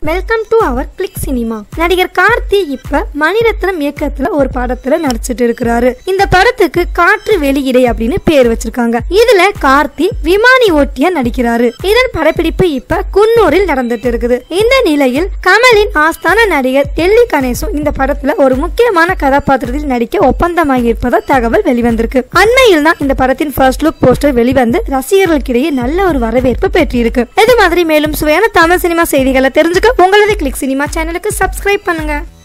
welcome to our click cinema நடிகர் கார்த்தி இப்ப மணிரத்னம் இயக்கத்துல ஒரு படத்துல நடிச்சிட்டு இருக்கிறாரு இந்த படத்துக்கு காற்று வெளியிடை அப்படின்னு பேர் வச்சிருக்காங்க இதுல கார்த்தி விமானி ஓட்டியா நடிக்கிறாரு இதன் படப்பிடிப்பு இப்ப குன்னூரில் நடந்துட்டு இருக்குது இந்த நிலையில் கமலின் ஆஸ்தான நடிகர் எல்லி கணேசும் இந்த படத்துல ஒரு முக்கியமான கதாபாத்திரத்தில் நடிக்க ஒப்பந்தமாகி இருப்பதா தகவல் வெளிவந்திருக்கு அண்மையில் தான் இந்த படத்தின் ஃபர்ஸ்ட் லுக் போஸ்டர் வெளிவந்து ரசிகர்களுக்கிடையே நல்ல ஒரு வரவேற்பு பெற்றிருக்கு இது மாதிரி மேலும் சுவையான தமிழ் சினிமா செய்திகளை தெரிஞ்சுக்க உங்களது கிளிக் சினிமா சேனலுக்கு சப்ஸ்கிரைப் பண்ணுங்க